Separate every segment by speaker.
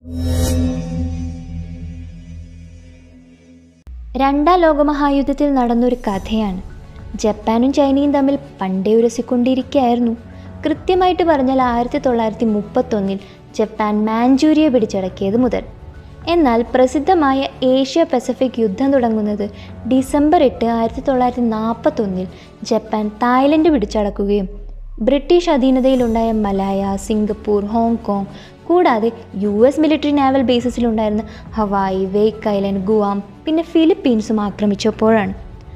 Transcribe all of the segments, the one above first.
Speaker 1: രണ്ടാം ലോകമഹായുദ്ധത്തിൽ നടന്നൊരു കഥയാണ് ജപ്പാനും ചൈനയും തമ്മിൽ പണ്ടേ ഉരസിക്കൊണ്ടിരിക്കുകയായിരുന്നു കൃത്യമായിട്ട് പറഞ്ഞാൽ ആയിരത്തി തൊള്ളായിരത്തി മുപ്പത്തൊന്നിൽ ജപ്പാൻ മാഞ്ചൂരിയ പിടിച്ചടക്കിയത് മുതൽ എന്നാൽ പ്രസിദ്ധമായ ഏഷ്യ പസഫിക് യുദ്ധം തുടങ്ങുന്നത് ഡിസംബർ എട്ട് ആയിരത്തി തൊള്ളായിരത്തി നാൽപ്പത്തൊന്നിൽ ജപ്പാൻ തായ്ലൻഡ് പിടിച്ചടക്കുകയും ബ്രിട്ടീഷ് അധീനതയിലുണ്ടായ മലായ സിംഗപ്പൂർ ഹോങ്കോങ് കൂടാതെ യു എസ് മിലിറ്ററി നാവൽ ബേസിസിലുണ്ടായിരുന്ന ഹവായി വേക്ക് ഐലൻഡ് ഗുവാം പിന്നെ ഫിലിപ്പീൻസും ആക്രമിച്ചപ്പോഴാണ്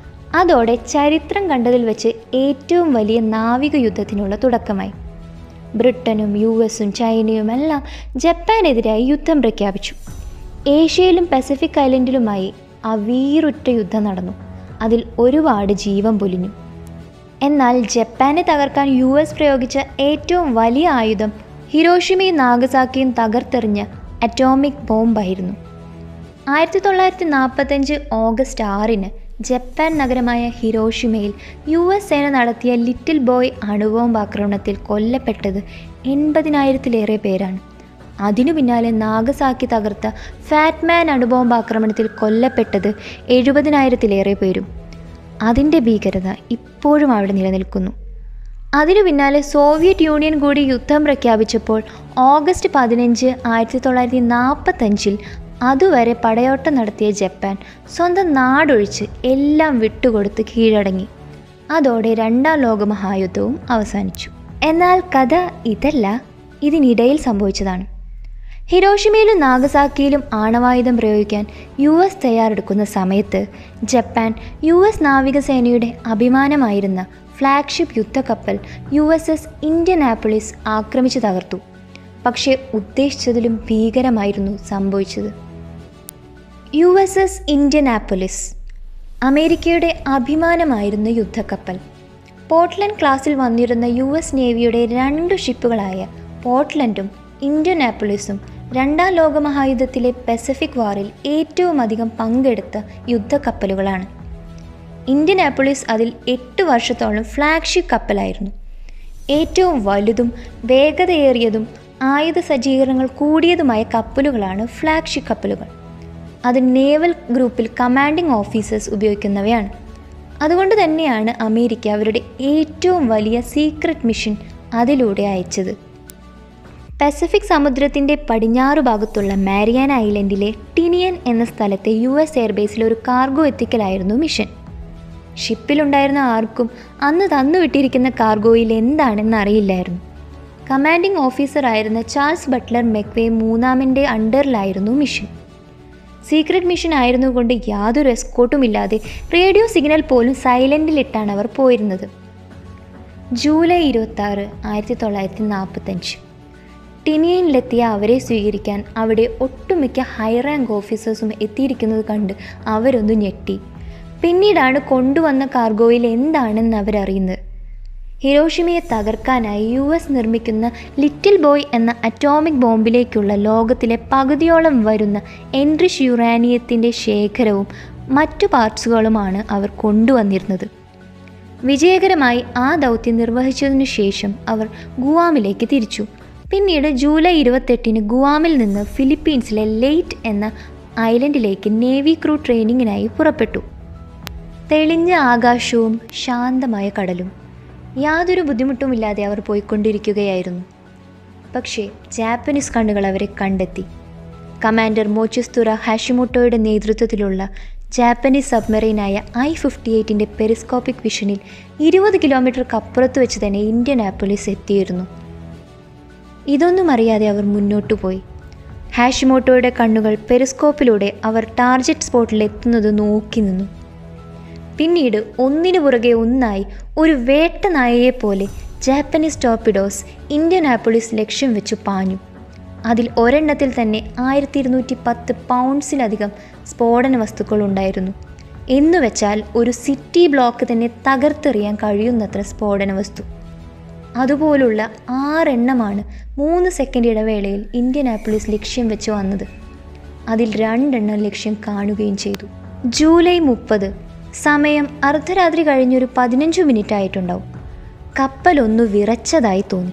Speaker 1: അതോടെ ചരിത്രം കണ്ടതിൽ വെച്ച് ഏറ്റവും വലിയ നാവിക യുദ്ധത്തിനുള്ള തുടക്കമായി ബ്രിട്ടനും യു എസും ചൈനയും എല്ലാം ജപ്പാനെതിരായി യുദ്ധം പ്രഖ്യാപിച്ചു ഏഷ്യയിലും പസഫിക് ഐലൻഡിലുമായി അവീറുറ്റ യുദ്ധം നടന്നു അതിൽ ഒരുപാട് ജീവൻ പൊലിഞ്ഞു എന്നാൽ ജപ്പാനെ തകർക്കാൻ യു എസ് പ്രയോഗിച്ച ഏറ്റവും വലിയ ആയുധം ഹിരോഷിമയും നാഗസാക്കിയും തകർത്തെറിഞ്ഞ അറ്റോമിക് ബോംബായിരുന്നു ആയിരത്തി തൊള്ളായിരത്തി നാൽപ്പത്തഞ്ച് ഓഗസ്റ്റ് ആറിന് ജപ്പാൻ നഗരമായ ഹിരോഷിമയിൽ യു എസ് സേന നടത്തിയ ലിറ്റിൽ ബോയ് അണുബോംബ് ആക്രമണത്തിൽ കൊല്ലപ്പെട്ടത് എൺപതിനായിരത്തിലേറെ പേരാണ് അതിനു പിന്നാലെ നാഗസാക്കി തകർത്ത ഫാറ്റ്മാൻ അണുബോംബ് ആക്രമണത്തിൽ കൊല്ലപ്പെട്ടത് എഴുപതിനായിരത്തിലേറെ പേരും അതിൻ്റെ ഭീകരത ഇപ്പോഴും അവിടെ നിലനിൽക്കുന്നു അതിനു പിന്നാലെ സോവിയറ്റ് യൂണിയൻ കൂടി യുദ്ധം പ്രഖ്യാപിച്ചപ്പോൾ ഓഗസ്റ്റ് പതിനഞ്ച് ആയിരത്തി തൊള്ളായിരത്തി നാൽപ്പത്തഞ്ചിൽ അതുവരെ പടയോട്ടം നടത്തിയ ജപ്പാൻ സ്വന്തം നാടൊഴിച്ച് എല്ലാം വിട്ടുകൊടുത്ത് കീഴടങ്ങി അതോടെ രണ്ടാം ലോകമഹായുദ്ധവും അവസാനിച്ചു എന്നാൽ കഥ ഇതല്ല ഇതിനിടയിൽ സംഭവിച്ചതാണ് ഹിരോഷിമയിലും നാഗസാക്കിയിലും ആണവായുധം പ്രയോഗിക്കാൻ യു എസ് തയ്യാറെടുക്കുന്ന സമയത്ത് ജപ്പാൻ യു എസ് നാവികസേനയുടെ അഭിമാനമായിരുന്ന ഫ്ലാഗ്ഷിപ്പ് യുദ്ധക്കപ്പൽ U S S Indianapolis ആക്രമിച്ചു തകർത്തു പക്ഷേ ഉദ്ദേശിച്ചതിലും ഭീകരമായിരുന്നു സംഭവിച്ചത് U S S Indianapolis അമേരിക്കയുടെ അഭിമാനമായിരുന്ന യുദ്ധക്കപ്പൽ പോർട്ട്ലൻഡ് ക്ലാസ്സിൽ വന്നിരുന്ന യു എസ് നേവിയുടെ രണ്ട് ഷിപ്പുകളായ പോർട്ട്ലൻഡും ഇന്ത്യൻ ആപ്പിളിസും രണ്ടാം ലോകമഹായുദ്ധത്തിലെ പസഫിക് വാറിൽ ഏറ്റവും അധികം പങ്കെടുത്ത യുദ്ധക്കപ്പലുകളാണ് ഇന്ത്യൻ ആപ്പിളിസ് അതിൽ എട്ട് വർഷത്തോളം ഫ്ലാഗ്ഷിപ്പ് കപ്പലായിരുന്നു ഏറ്റവും വലുതും വേഗതയേറിയതും ആയുധ സജ്ജീകരണങ്ങൾ കൂടിയതുമായ കപ്പലുകളാണ് ഫ്ലാഗ്ഷിപ്പ് കപ്പലുകൾ അത് നേവൽ ഗ്രൂപ്പിൽ കമാൻഡിംഗ് ഓഫീസേഴ്സ് ഉപയോഗിക്കുന്നവയാണ് അതുകൊണ്ട് തന്നെയാണ് അമേരിക്ക അവരുടെ ഏറ്റവും വലിയ സീക്രട്ട് മിഷൻ അതിലൂടെ അയച്ചത് പസഫിക് സമുദ്രത്തിൻ്റെ പടിഞ്ഞാറ് ഭാഗത്തുള്ള മാരിയാന ഐലൻഡിലെ ടിനിയൻ എന്ന സ്ഥലത്തെ യു എസ് എയർബേസിൽ ഒരു കാർഗോ എത്തിക്കലായിരുന്നു മിഷൻ ഷിപ്പിലുണ്ടായിരുന്ന ആർക്കും അന്ന് തന്നുവിട്ടിരിക്കുന്ന കാർഗോയിൽ എന്താണെന്ന് അറിയില്ലായിരുന്നു കമാൻഡിംഗ് ഓഫീസറായിരുന്ന ചാൾസ് ബട്ട്ലർ മെക്വേ മൂന്നാമിൻ്റെ അണ്ടറിലായിരുന്നു മിഷൻ സീക്രട്ട് മിഷൻ ആയിരുന്നുകൊണ്ട് യാതൊരു എസ്കോട്ടും ഇല്ലാതെ റേഡിയോ സിഗ്നൽ പോലും സൈലൻറ്റിലിട്ടാണ് അവർ പോയിരുന്നത് ജൂലൈ ഇരുപത്തി ആറ് ആയിരത്തി തൊള്ളായിരത്തി നാൽപ്പത്തഞ്ച് ടിനിയനിലെത്തിയ അവരെ സ്വീകരിക്കാൻ അവിടെ ഒട്ടുമിക്ക ഹൈ റാങ്ക് ഓഫീസേഴ്സും എത്തിയിരിക്കുന്നത് കണ്ട് അവരൊന്ന് ഞെട്ടി പിന്നീടാണ് കൊണ്ടുവന്ന കാർഗോയിൽ എന്താണെന്ന് അവരറിയുന്നത് ഹിരോഷിമയെ തകർക്കാനായി യു എസ് നിർമ്മിക്കുന്ന ലിറ്റിൽ ബോയ് എന്ന അറ്റോമിക് ബോംബിലേക്കുള്ള ലോകത്തിലെ പകുതിയോളം വരുന്ന എൻറിഷ് യുറാനിയത്തിൻ്റെ ശേഖരവും മറ്റു പാർട്സുകളുമാണ് അവർ കൊണ്ടുവന്നിരുന്നത് വിജയകരമായി ആ ദൗത്യം നിർവഹിച്ചതിനു ശേഷം അവർ ഗുവാമിലേക്ക് തിരിച്ചു പിന്നീട് ജൂലൈ ഇരുപത്തെട്ടിന് ഗുവാമിൽ നിന്ന് ഫിലിപ്പീൻസിലെ ലെയ്റ്റ് എന്ന ഐലൻഡിലേക്ക് നേവി ക്രൂ ട്രെയിനിങ്ങിനായി പുറപ്പെട്ടു തെളിഞ്ഞ ആകാശവും ശാന്തമായ കടലും യാതൊരു ബുദ്ധിമുട്ടുമില്ലാതെ അവർ പോയിക്കൊണ്ടിരിക്കുകയായിരുന്നു പക്ഷേ ജാപ്പനീസ് കണ്ണുകൾ അവരെ കണ്ടെത്തി കമാൻഡർ മോച്ചിസ്തുറ ഹാഷിമോട്ടോയുടെ നേതൃത്വത്തിലുള്ള ജാപ്പനീസ് സബ്മറൈനായ ഐ ഫിഫ്റ്റി എയ്റ്റിൻ്റെ പെരിസ്കോപ്പിക് വിഷനിൽ ഇരുപത് കിലോമീറ്റർക്ക് അപ്പുറത്ത് വെച്ച് തന്നെ ഇന്ത്യൻ ആപ്പിളിസ് എത്തിയിരുന്നു ഇതൊന്നും അറിയാതെ അവർ മുന്നോട്ടു പോയി ഹാഷിമോട്ടോയുടെ കണ്ണുകൾ പെരിസ്കോപ്പിലൂടെ അവർ ടാർജറ്റ് സ്പോട്ടിൽ എത്തുന്നത് നോക്കി നിന്നു പിന്നീട് ഒന്നിനു പുറകെ ഒന്നായി ഒരു വേട്ട നായയെപ്പോലെ ജാപ്പനീസ് ടോർപിഡോസ് ഇന്ത്യൻ ആപ്പിളിസ് ലക്ഷ്യം വെച്ചു പാഞ്ഞു അതിൽ ഒരെണ്ണത്തിൽ തന്നെ ആയിരത്തി ഇരുന്നൂറ്റി പത്ത് പൗണ്ട്സിലധികം സ്ഫോടന വസ്തുക്കൾ ഉണ്ടായിരുന്നു എന്നുവെച്ചാൽ ഒരു സിറ്റി ബ്ലോക്ക് തന്നെ തകർത്തെറിയാൻ കഴിയുന്നത്ര സ്ഫോടന വസ്തു അതുപോലുള്ള ആറെണ്ണമാണ് മൂന്ന് സെക്കൻഡ് ഇടവേളയിൽ ഇന്ത്യൻ ആപ്പിളിസ് ലക്ഷ്യം വെച്ച് വന്നത് അതിൽ രണ്ടെണ്ണം ലക്ഷ്യം കാണുകയും ചെയ്തു ജൂലൈ മുപ്പത് സമയം അർദ്ധരാത്രി കഴിഞ്ഞൊരു പതിനഞ്ച് മിനിറ്റ് ആയിട്ടുണ്ടാവും കപ്പലൊന്നു വിറച്ചതായി തോന്നി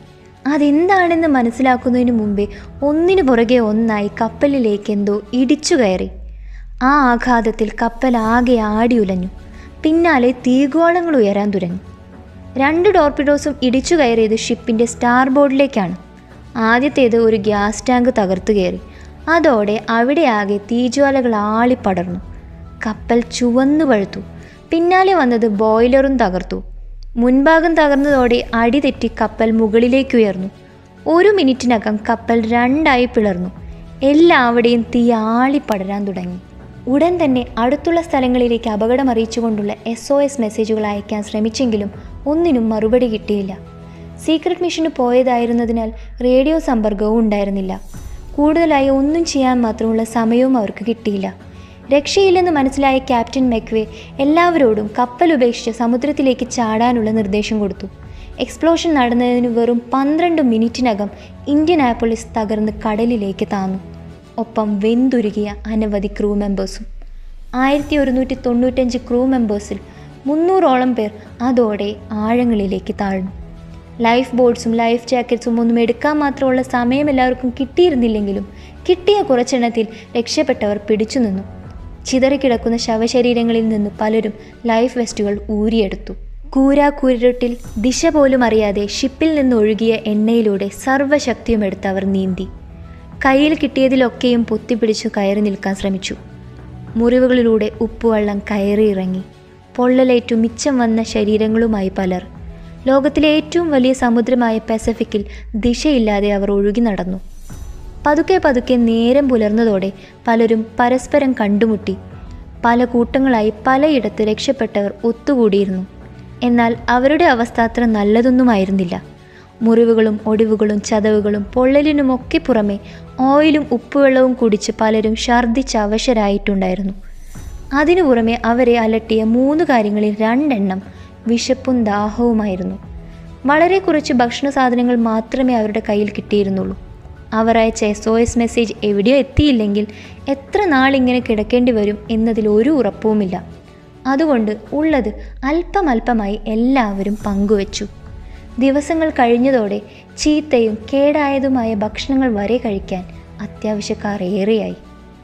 Speaker 1: അതെന്താണെന്ന് മനസ്സിലാക്കുന്നതിന് മുമ്പേ ഒന്നിനു പുറകെ ഒന്നായി കപ്പലിലേക്ക് എന്തോ ഇടിച്ചു കയറി ആ ആഘാതത്തിൽ കപ്പൽ ആകെ ആടിയുലഞ്ഞു പിന്നാലെ തീഗോളങ്ങൾ ഉയരാൻ തുടങ്ങി രണ്ട് ടോർപിഡോസും ഇടിച്ചു കയറിയത് ഷിപ്പിൻ്റെ സ്റ്റാർ ബോർഡിലേക്കാണ് ആദ്യത്തേത് ഒരു ഗ്യാസ് ടാങ്ക് തകർത്തു കയറി അതോടെ അവിടെ ആകെ തീജ്വാലകൾ ആളിപ്പടർന്നു കപ്പൽ ചുവന്നു പഴുത്തു പിന്നാലെ വന്നത് ബോയിലറും തകർത്തു മുൻഭാഗം തകർന്നതോടെ അടി തെറ്റി കപ്പൽ മുകളിലേക്ക് ഉയർന്നു ഒരു മിനിറ്റിനകം കപ്പൽ രണ്ടായി പിളർന്നു എല്ലാവിടെയും തീ ആളിപ്പടരാൻ തുടങ്ങി ഉടൻ തന്നെ അടുത്തുള്ള സ്ഥലങ്ങളിലേക്ക് അപകടം അറിയിച്ചുകൊണ്ടുള്ള എസ് ഒ എസ് മെസ്സേജുകൾ അയക്കാൻ ശ്രമിച്ചെങ്കിലും ഒന്നിനും മറുപടി കിട്ടിയില്ല സീക്രട്ട് മിഷന് പോയതായിരുന്നതിനാൽ റേഡിയോ സമ്പർക്കവും ഉണ്ടായിരുന്നില്ല കൂടുതലായി ഒന്നും ചെയ്യാൻ മാത്രമുള്ള സമയവും അവർക്ക് കിട്ടിയില്ല രക്ഷയില്ലെന്ന് മനസ്സിലായ ക്യാപ്റ്റൻ മെക്വേ എല്ലാവരോടും കപ്പൽ ഉപേക്ഷിച്ച് സമുദ്രത്തിലേക്ക് ചാടാനുള്ള നിർദ്ദേശം കൊടുത്തു എക്സ്പ്ലോഷൻ നടന്നതിന് വെറും പന്ത്രണ്ട് മിനിറ്റിനകം ഇന്ത്യൻ ആപ്പിളിസ് തകർന്ന് കടലിലേക്ക് താന്നു ഒപ്പം വെന്തുരുകിയ അനവധി ക്രൂ മെമ്പേഴ്സും ആയിരത്തി ഒരുന്നൂറ്റി തൊണ്ണൂറ്റഞ്ച് ക്രൂ മെമ്പേഴ്സിൽ മുന്നൂറോളം പേർ അതോടെ ആഴങ്ങളിലേക്ക് താഴ്ന്നു ലൈഫ് ബോട്ട്സും ലൈഫ് ജാക്കറ്റ്സും ഒന്നും എടുക്കാൻ മാത്രമുള്ള സമയം എല്ലാവർക്കും കിട്ടിയിരുന്നില്ലെങ്കിലും കിട്ടിയ കുറച്ചെണ്ണത്തിൽ രക്ഷപ്പെട്ടവർ പിടിച്ചു നിന്നു ചിതറിക്കിടക്കുന്ന ശവശരീരങ്ങളിൽ നിന്ന് പലരും ലൈഫ് വെസ്റ്റുകൾ ഊരിയെടുത്തു കൂരാക്കൂരിട്ടിൽ ദിശ പോലും അറിയാതെ ഷിപ്പിൽ നിന്ന് ഒഴുകിയ എണ്ണയിലൂടെ സർവ്വശക്തിയും എടുത്ത് അവർ നീന്തി കയ്യിൽ കിട്ടിയതിലൊക്കെയും പൊത്തിപ്പിടിച്ചു കയറി നിൽക്കാൻ ശ്രമിച്ചു മുറിവുകളിലൂടെ ഉപ്പുവെള്ളം കയറിയിറങ്ങി പൊള്ളലേറ്റു മിച്ചം വന്ന ശരീരങ്ങളുമായി പലർ ലോകത്തിലെ ഏറ്റവും വലിയ സമുദ്രമായ പസഫിക്കിൽ ദിശയില്ലാതെ അവർ ഒഴുകി നടന്നു പതുക്കെ പതുക്കെ നേരം പുലർന്നതോടെ പലരും പരസ്പരം കണ്ടുമുട്ടി പല കൂട്ടങ്ങളായി പലയിടത്ത് രക്ഷപ്പെട്ടവർ ഒത്തുകൂടിയിരുന്നു എന്നാൽ അവരുടെ അവസ്ഥ അത്ര നല്ലതൊന്നുമായിരുന്നില്ല മുറിവുകളും ഒടിവുകളും ചതവുകളും പൊള്ളലിനുമൊക്കെ പുറമെ ഓയിലും ഉപ്പുവെള്ളവും കുടിച്ച് പലരും ഛർദ്ദിച്ച് അവശരായിട്ടുണ്ടായിരുന്നു അതിനു പുറമെ അവരെ അലട്ടിയ മൂന്ന് കാര്യങ്ങളിൽ രണ്ടെണ്ണം വിശപ്പും ദാഹവുമായിരുന്നു വളരെ കുറച്ച് ഭക്ഷണ സാധനങ്ങൾ മാത്രമേ അവരുടെ കയ്യിൽ കിട്ടിയിരുന്നുള്ളൂ അവർ അയച്ച എസ് ഒ എസ് മെസ്സേജ് എവിടെയോ എത്തിയില്ലെങ്കിൽ എത്ര നാളിങ്ങനെ കിടക്കേണ്ടി വരും എന്നതിൽ ഒരു ഉറപ്പുമില്ല അതുകൊണ്ട് ഉള്ളത് അല്പമല്പമായി എല്ലാവരും പങ്കുവച്ചു ദിവസങ്ങൾ കഴിഞ്ഞതോടെ ചീത്തയും കേടായതുമായ ഭക്ഷണങ്ങൾ വരെ കഴിക്കാൻ അത്യാവശ്യക്കാർ ഏറെയായി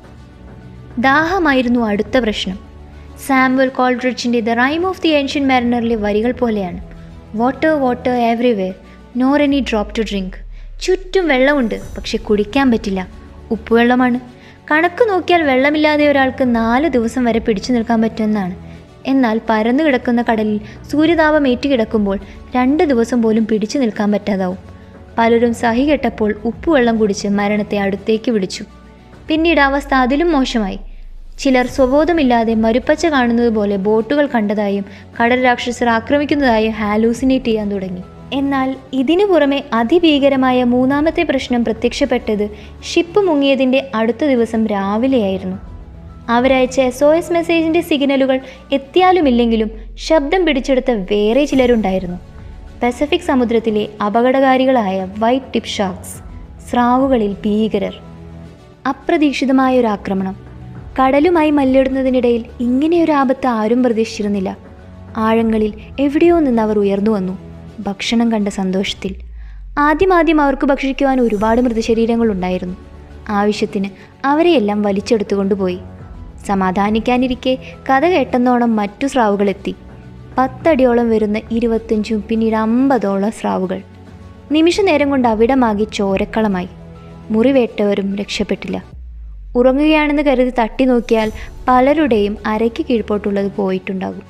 Speaker 1: ദാഹമായിരുന്നു അടുത്ത പ്രശ്നം സാമുവൽ കോൾഡ്രിച്ചിൻ്റെ the rime of the ancient മാരിനറിലെ വരികൾ പോലെയാണ് water water everywhere nor any drop to drink ചുറ്റും വെള്ളമുണ്ട് പക്ഷെ കുടിക്കാൻ പറ്റില്ല ഉപ്പുവെള്ളമാണ് കണക്ക് നോക്കിയാൽ വെള്ളമില്ലാതെ ഒരാൾക്ക് നാല് ദിവസം വരെ പിടിച്ചു നിൽക്കാൻ പറ്റുമെന്നാണ് എന്നാൽ പരന്നു കിടക്കുന്ന കടലിൽ സൂര്യതാപം ഏറ്റുകിടക്കുമ്പോൾ രണ്ട് ദിവസം പോലും പിടിച്ചു നിൽക്കാൻ പറ്റാതാവും പലരും സഹി കെട്ടപ്പോൾ ഉപ്പുവെള്ളം കുടിച്ച് മരണത്തെ അടുത്തേക്ക് വിളിച്ചു പിന്നീട് അവസ്ഥ അതിലും മോശമായി ചിലർ സ്വബോധമില്ലാതെ മരുപ്പച്ച കാണുന്നത് പോലെ ബോട്ടുകൾ കണ്ടതായും കടൽ രാക്ഷസർ ആക്രമിക്കുന്നതായും ഹാലൂസിനേറ്റ് ചെയ്യാൻ തുടങ്ങി എന്നാൽ ഇതിനു പുറമെ അതിഭീകരമായ മൂന്നാമത്തെ പ്രശ്നം പ്രത്യക്ഷപ്പെട്ടത് ഷിപ്പ് മുങ്ങിയതിൻ്റെ അടുത്ത ദിവസം രാവിലെയായിരുന്നു അവരയച്ച എസ് ഒ എസ് മെസ്സേജിൻ്റെ സിഗ്നലുകൾ എത്തിയാലുമില്ലെങ്കിലും ശബ്ദം പിടിച്ചെടുത്ത വേറെ ചിലരുണ്ടായിരുന്നു പസഫിക് സമുദ്രത്തിലെ അപകടകാരികളായ വൈറ്റ് ടിപ്പ് ഷാർക്സ് സ്രാവുകളിൽ ഭീകരർ അപ്രതീക്ഷിതമായ ഒരു ആക്രമണം കടലുമായി മല്ലിടുന്നതിനിടയിൽ ഇങ്ങനെയൊരു ആപത്ത് ആരും പ്രതീക്ഷിച്ചിരുന്നില്ല ആഴങ്ങളിൽ എവിടെയോ നിന്ന് അവർ ഉയർന്നു വന്നു ഭക്ഷണം കണ്ട സന്തോഷത്തിൽ ആദ്യമാദ്യം അവർക്ക് ഭക്ഷിക്കുവാൻ ഒരുപാട് മൃതശരീരങ്ങളുണ്ടായിരുന്നു ആവശ്യത്തിന് അവരെയെല്ലാം വലിച്ചെടുത്തുകൊണ്ടുപോയി സമാധാനിക്കാനിരിക്കെ കഥ കേട്ടെന്നോണം മറ്റു സ്രാവുകളെത്തി പത്തടിയോളം വരുന്ന ഇരുപത്തഞ്ചും പിന്നീട് അമ്പതോളം സ്രാവുകൾ നിമിഷ നേരം കൊണ്ട് അവിടമാകി ചോരക്കളമായി മുറിവേറ്റവരും രക്ഷപ്പെട്ടില്ല ഉറങ്ങുകയാണെന്ന് കരുതി തട്ടി നോക്കിയാൽ പലരുടെയും അരയ്ക്ക് കീഴ്പോട്ടുള്ളത് പോയിട്ടുണ്ടാകും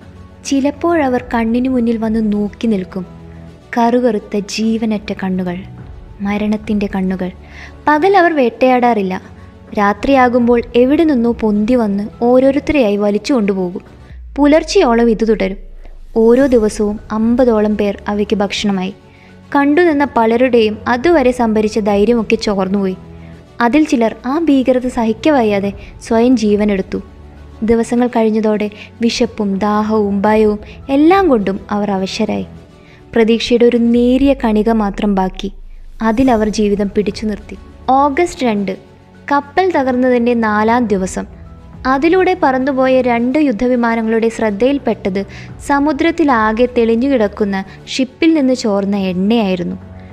Speaker 1: ചിലപ്പോഴവർ കണ്ണിനു മുന്നിൽ വന്ന് നോക്കി നിൽക്കും കറുകറുത്ത ജീവനറ്റ കണ്ണുകൾ മരണത്തിൻ്റെ കണ്ണുകൾ പകൽ അവർ വേട്ടയാടാറില്ല രാത്രിയാകുമ്പോൾ എവിടെ നിന്നോ പൊന്തി വന്ന് ഓരോരുത്തരെയായി വലിച്ചു കൊണ്ടുപോകും പുലർച്ചയോളം ഇത് തുടരും ഓരോ ദിവസവും അമ്പതോളം പേർ അവയ്ക്ക് ഭക്ഷണമായി കണ്ടുനിന്ന പലരുടെയും അതുവരെ സംഭരിച്ച ധൈര്യമൊക്കെ ചോർന്നുപോയി അതിൽ ചിലർ ആ ഭീകരത സഹിക്കവയ്യാതെ സ്വയം ജീവനെടുത്തു ദിവസങ്ങൾ കഴിഞ്ഞതോടെ വിശപ്പും ദാഹവും ഭയവും എല്ലാം കൊണ്ടും അവർ അവശരായി പ്രതീക്ഷയുടെ ഒരു നേരിയ കണിക മാത്രം ബാക്കി അതിലവർ ജീവിതം പിടിച്ചു നിർത്തി ഓഗസ്റ്റ് രണ്ട് കപ്പൽ തകർന്നതിൻ്റെ നാലാം ദിവസം അതിലൂടെ പറന്നുപോയ രണ്ട് യുദ്ധവിമാനങ്ങളുടെ ശ്രദ്ധയിൽപ്പെട്ടത് സമുദ്രത്തിലാകെ തെളിഞ്ഞു കിടക്കുന്ന ഷിപ്പിൽ നിന്ന് ചോർന്ന എണ്ണയായിരുന്നു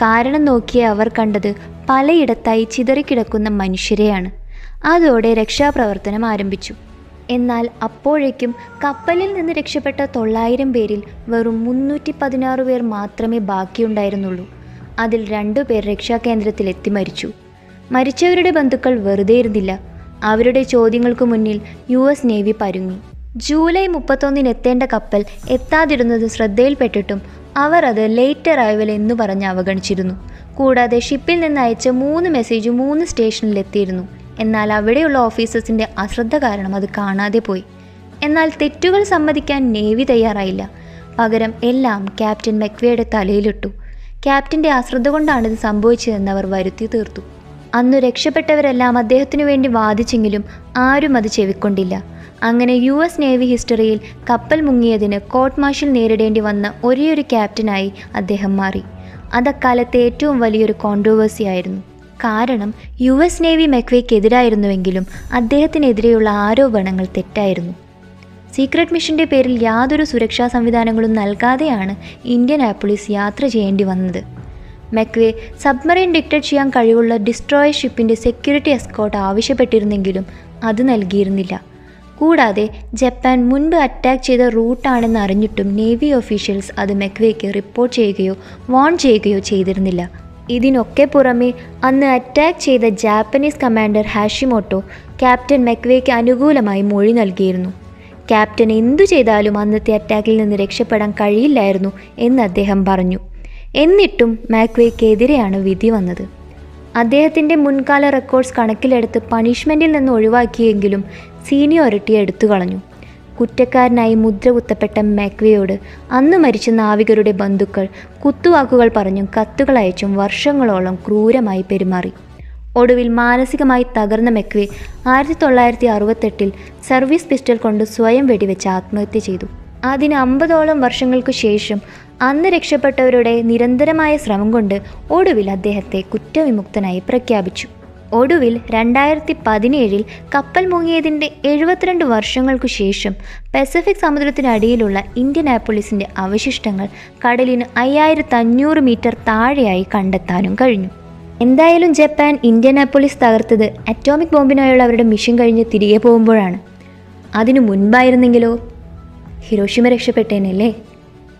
Speaker 1: കാരണം നോക്കിയ അവർ കണ്ടത് പലയിടത്തായി ചിതറിക്കിടക്കുന്ന മനുഷ്യരെയാണ് അതോടെ രക്ഷാപ്രവർത്തനം ആരംഭിച്ചു എന്നാൽ അപ്പോഴേക്കും കപ്പലിൽ നിന്ന് രക്ഷപ്പെട്ട തൊള്ളായിരം പേരിൽ വെറും മുന്നൂറ്റി പതിനാറ് പേർ മാത്രമേ ബാക്കിയുണ്ടായിരുന്നുള്ളൂ അതിൽ രണ്ടുപേർ രക്ഷാകേന്ദ്രത്തിൽ എത്തി മരിച്ചു മരിച്ചവരുടെ ബന്ധുക്കൾ വെറുതെ ഇരുന്നില്ല അവരുടെ ചോദ്യങ്ങൾക്ക് മുന്നിൽ യു എസ് നേവി പരുങ്ങി ജൂലൈ മുപ്പത്തൊന്നിന് എത്തേണ്ട കപ്പൽ എത്താതിരുന്നത് ശ്രദ്ധയിൽപ്പെട്ടിട്ടും അവർ അത് ലേറ്റർ അറൈവൽ എന്ന് പറഞ്ഞ് അവഗണിച്ചിരുന്നു കൂടാതെ ഷിപ്പിൽ നിന്ന് അയച്ച മൂന്ന് മെസ്സേജ് മൂന്ന് സ്റ്റേഷനിൽ എത്തിയിരുന്നു എന്നാൽ അവിടെയുള്ള ഓഫീസേഴ്സിൻ്റെ അശ്രദ്ധ കാരണം അത് കാണാതെ പോയി എന്നാൽ തെറ്റുകൾ സമ്മതിക്കാൻ നേവി തയ്യാറായില്ല പകരം എല്ലാം ക്യാപ്റ്റൻ മെക്വേയുടെ തലയിലിട്ടു ക്യാപ്റ്റന്റെ അശ്രദ്ധ കൊണ്ടാണ് ഇത് സംഭവിച്ചതെന്ന് അവർ വരുത്തി തീർത്തു അന്നു രക്ഷപ്പെട്ടവരെല്ലാം അദ്ദേഹത്തിനു വേണ്ടി വാദിച്ചെങ്കിലും ആരും അത് ചെവിക്കൊണ്ടില്ല അങ്ങനെ യു എസ് നേവി ഹിസ്റ്ററിയിൽ കപ്പൽ മുങ്ങിയതിന് കോർട്ട് മാർഷൽ നേരിടേണ്ടി വന്ന ഒരേയൊരു ക്യാപ്റ്റനായി അദ്ദേഹം മാറി അതക്കാലത്തെ ഏറ്റവും വലിയൊരു കോൺട്രവേഴ്സി ആയിരുന്നു കാരണം യു എസ് നേവി മെക്വേക്കെതിരായിരുന്നുവെങ്കിലും അദ്ദേഹത്തിനെതിരെയുള്ള ആരോപണങ്ങൾ തെറ്റായിരുന്നു സീക്രട്ട് മിഷന്റെ പേരിൽ യാതൊരു സുരക്ഷാ സംവിധാനങ്ങളും നൽകാതെയാണ് ഇന്ത്യൻ ആപ്പിളിസ് യാത്ര ചെയ്യേണ്ടി വന്നത് മെക്വേ സബ്മറൈൻ ഡിക്റ്റേറ്റ് ചെയ്യാൻ കഴിവുള്ള ഡിസ്ട്രോയർ ഷിപ്പിന്റെ സെക്യൂരിറ്റി എസ്കോട്ട് ആവശ്യപ്പെട്ടിരുന്നെങ്കിലും അത് നൽകിയിരുന്നില്ല കൂടാതെ ജപ്പാൻ മുൻപ് അറ്റാക്ക് ചെയ്ത റൂട്ടാണെന്ന് അറിഞ്ഞിട്ടും നേവി ഒഫീഷ്യൽസ് അത് മെക്വേക്ക് റിപ്പോർട്ട് ചെയ്യുകയോ വാൺ ചെയ്യുകയോ ചെയ്തിരുന്നില്ല ഇതിനൊക്കെ പുറമെ അന്ന് അറ്റാക്ക് ചെയ്ത ജാപ്പനീസ് കമാൻഡർ ഹാഷിമോട്ടോ ക്യാപ്റ്റൻ മെക്വേക്ക് അനുകൂലമായി മൊഴി നൽകിയിരുന്നു ക്യാപ്റ്റൻ എന്തു ചെയ്താലും അന്നത്തെ അറ്റാക്കിൽ നിന്ന് രക്ഷപ്പെടാൻ കഴിയില്ലായിരുന്നു എന്ന് അദ്ദേഹം പറഞ്ഞു എന്നിട്ടും മാക്വേക്കെതിരെയാണ് വിധി വന്നത് അദ്ദേഹത്തിൻ്റെ മുൻകാല റെക്കോർഡ്സ് കണക്കിലെടുത്ത് പണിഷ്മെൻറ്റിൽ നിന്ന് ഒഴിവാക്കിയെങ്കിലും സീനിയോറിറ്റി എടുത്തു കളഞ്ഞു കുറ്റക്കാരനായി മുദ്ര കുത്തപ്പെട്ട മാക്വേയോട് അന്ന് മരിച്ച നാവികരുടെ ബന്ധുക്കൾ കുത്തുവാക്കുകൾ പറഞ്ഞും കത്തുകൾ അയച്ചും വർഷങ്ങളോളം ക്രൂരമായി പെരുമാറി ഒടുവിൽ മാനസികമായി തകർന്ന മെക്വേ ആയിരത്തി തൊള്ളായിരത്തി അറുപത്തെട്ടിൽ സർവീസ് പിസ്റ്റൾ കൊണ്ട് സ്വയം വെടിവെച്ച് ആത്മഹത്യ ചെയ്തു അതിന് അമ്പതോളം വർഷങ്ങൾക്കു ശേഷം അന്ന് രക്ഷപ്പെട്ടവരുടെ നിരന്തരമായ ശ്രമം കൊണ്ട് ഒടുവിൽ അദ്ദേഹത്തെ കുറ്റവിമുക്തനായി പ്രഖ്യാപിച്ചു ഒടുവിൽ രണ്ടായിരത്തി പതിനേഴിൽ കപ്പൽ മുങ്ങിയതിൻ്റെ എഴുപത്തിരണ്ട് വർഷങ്ങൾക്കു ശേഷം പസഫിക് സമുദ്രത്തിനടിയിലുള്ള ഇന്ത്യൻ ആപ്പിളിസിൻ്റെ അവശിഷ്ടങ്ങൾ കടലിന് അയ്യായിരത്തി അഞ്ഞൂറ് മീറ്റർ താഴെയായി കണ്ടെത്താനും കഴിഞ്ഞു എന്തായാലും ജപ്പാൻ ഇന്ത്യൻ ആപ്പോളിസ് തകർത്തത് അറ്റോമിക് ബോംബിനായുള്ള അവരുടെ മിഷൻ കഴിഞ്ഞ് തിരികെ പോകുമ്പോഴാണ് അതിനു മുൻപായിരുന്നെങ്കിലോ ഹിരോഷിമ രക്ഷപ്പെട്ടേനല്ലേ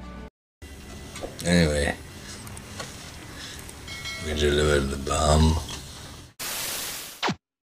Speaker 2: Anyway, we delivered the bomb.